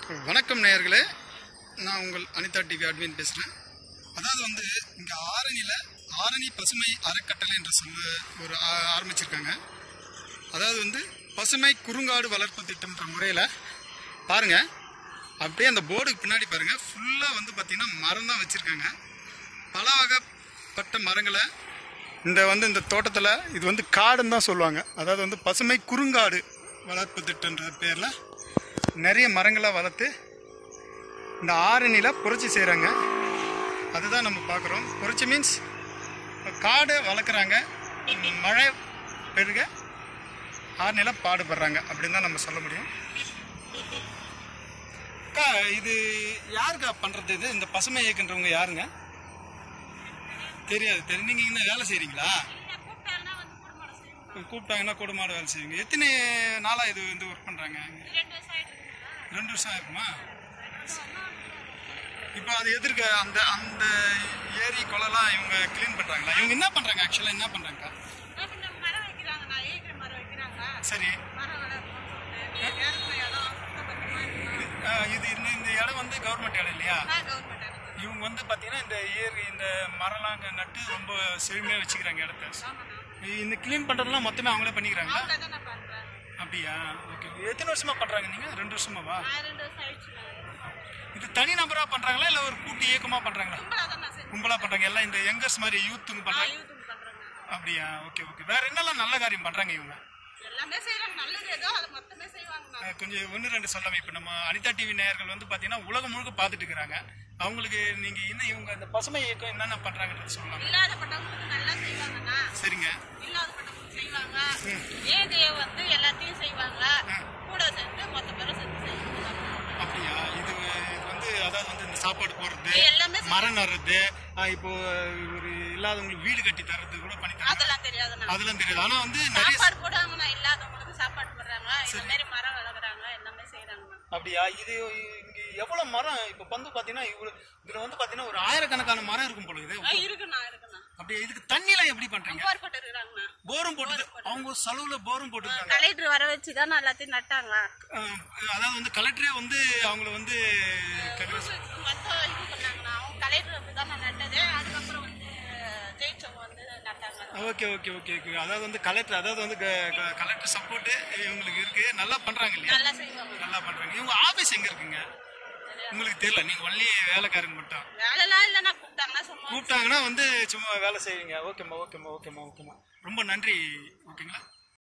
வணக்கம் நேயர்களே நான் உங்கள் அனிதா டிவி அட்மின் பேசுகிறேன் அதாவது வந்து இங்கே ஆரணியில் ஆரணி பசுமை அறக்கட்டளை என்ற சொல்ல ஒரு ஆ- ஆரம்பிச்சிருக்காங்க அதாவது வந்து பசுமை குறுங்காடு வளர்ப்பு திட்டம்ன்ற முறையில் பாருங்கள் அப்படியே அந்த போர்டுக்கு பின்னாடி பாருங்கள் ஃபுல்லாக வந்து பார்த்திங்கன்னா மரம் தான் வச்சுருக்காங்க பல வகைப்பட்ட மரங்களை இந்த வந்து இந்த தோட்டத்தில் இது வந்து காடுன்னு தான் சொல்லுவாங்க அதாவது வந்து பசுமை குறுங்காடு வளர்ப்பு திட்டன்ற பேரில் நிறைய மரங்களை வளர்த்து இந்த ஆரணியில் புரட்சி செய்கிறாங்க அதுதான் நம்ம பார்க்குறோம் புரட்சி மீன்ஸ் காடை வளர்க்குறாங்க மழை பெருக ஆரணியில் பாடுபடுறாங்க அப்படின்னு தான் நம்ம சொல்ல முடியும் அக்கா இது யாருக்கா பண்ணுறது இது இந்த பசுமை இயக்குன்றவங்க யாருங்க தெரியாது தெரியும் நீங்கள் இங்கே வேலை செய்கிறீங்களா கூப்பிட்டாங்கன்னா கூட மாட வேலை செய்வீங்க எத்தனை நாளாக இது வந்து ஒர்க் பண்ணுறாங்க ரெண்டு வருஷம் ஆயிருக்குமா இப்போ அது எதிர்க்க அந்த அந்த ஏரி குளம்லாம் இவங்க க்ளீன் பண்ணுறாங்களா இவங்க என்ன பண்ணுறாங்க ஆக்சுவலாக என்ன பண்ணுறாங்க மரம் வைக்கிறாங்கண்ணா ஏக்கர் மரம் வைக்கிறாங்க சரி மரம் வளர்க்கணும்னு சொல்லிட்டு ஏற்கனவே இடம் சுத்தபத்தமா இருக்கணும். அஹ் இது இந்த இந்த இடம் வந்து கவர்மெண்ட் இடம் இல்லையா நான் கவர்மெண்ட் இடம் இவங்க வந்து பார்த்தீங்கன்னா இந்த ஏரி இந்த மரம்லாம் அங்க நட்டு ரொம்ப செழுமையாக வச்சுக்கிறாங்க இடத்த ஆமாண்ணா இந்த க்ளீன் பண்ணுறதுலாம் மொத்தமே அவங்களே பண்ணிக்கிறாங்களா அவங்கள தான் நான் பண்றேன் அப்படியா ஓகே எத்தனை வருஷமா பண்ணுறாங்க நீங்கள் ரெண்டு வருஷமாவா நான் ரெண்டு வருஷம் ஆயிடுச்சுண்ணா இது தனி நபராக பண்ணுறாங்களா இல்லை ஒரு கூட்டு இயக்கமாக பண்ணுறாங்களா கும்பலாக தான் நான் செஞ்சேன் கும்பலாக பண்ணுறாங்க எல்லாம் இந்த யங்கர்ஸ் மாதிரி யூத்துங்க பண்ணுறாங்க யூத்துக்கு பண்றேங்க அப்படியா ஓகே ஓகே வேற என்னெல்லாம் நல்ல காரியம் பண்றாங்க இவங்க எல்லாமே செய்யறாங்க நல்லது ஏதோ அதை மொத்தமே செய்வாங்கண்ணா அஹ் கொஞ்சம் ஒன்று ரெண்டு சொல்லாம இப்போ நம்ம அனிதா டிவி நேயர்கள் வந்து பார்த்தீங்கன்னா உலகம் முழுக்க பார்த்துட்டு இருக்கிறாங்க அவங்களுக்கு நீங்க என்ன இவங்க இந்த பசுமை இயக்கம் என்னென்ன பண்றாங்கன்றது சொல்லலாம் இல்லாதப்பட்டவங்களுக்கு நல்லா செய்வாங்கண்ணா சரிங்க இல்லாதப்பட்டவங்களுக்கு செய்வாங்க ஏதைய வந்து எல்லாத்தையும் செய்வாங்க கூட சேர்ந்து மொத்த பேரும் சேர்ந்து செய்வாங்க அப்படியா இது இது வந்து அதாவது வந்து இந்த சாப்பாடு போடுறது எல்லாமே செய்- மரம் நடுறது அஹ் இப்போ ஒரு இல்லாதவங்களுக்கு வீடு கட்டி தர்றது கூட பண்ணி தராங்க அதெல்லாம் தெரியாதுண்ணா அதெல்லாம் தெரியாது ஆனா வந்து நிறைய சாப்பாடு போடுவாங்கண்ணா இல்லாதவங்களுக்கு சாப்பாடு போடுறாங்க இந்த மாதிரி மரம் வளர்க்குறாங்க எல்லாமே செய்யறாங்கண்ணா அப்படியா இது இங்க எவ்வளவு மரம் இப்போ வந்து பாத்தீங்கன்னா இவ்வளவு இதுல வந்து பாத்தீங்கன்னா ஒரு ஆயிரக்கணக்கான மரம் இருக்கும் போல இது ஆ, இருக்குண்ணா இருக்குண்ணா அப்படியே இதுக்கு தண்ணிலாம் எப்படி பண்றீங்க போர் போட்டு இருக்கிறாங்கண்ணா போரும் போட்டு அவங்க செலவுல போரும் போட்டுருக்காங்க கலெக்டர் வர வச்சு தான் எல்லாத்தையும் நட்டாங்க அஹ் அதாவது வந்து கலெக்டரே வந்து அவங்கள வந்து மொத்தம் இது பண்ணாங்கண்ணா அவங்க கலெக்டர் அப்படி தான் நட்டது அதுக்கப்புறம் வந்து ஜெயிச்சவங்க வந்து நட்டாங்க ஓகே ஓகே ஓகே ஓகே அதாவது வந்து கலெக்டர் அதாவது வந்து கலெக்டர் சப்போர்ட் இவங்களுக்கு இருக்கு நல்லா பண்றாங்க இல்லையா நல்லா செய்வாங்க நல்லா பண்றாங்க இவங்க ஆபீஸ் எங்க இருக்குங்க உங்களுக்கு தெரியல நீங்க ஒன்லி வேலைக்காரங்க மட்டும் வேலைலாம் இல்லைண்ணா கூப்பிட்டாங்கன்னா சும்மா கூப்பிட்டாங்கன்னா வந்து சும்மா வேலை செய்வீங்க ஓகேம்மா ஓகேம்மா ஓகேம்மா ஓகேம்மா ரொம்ப நன்றி ஓகேங்களா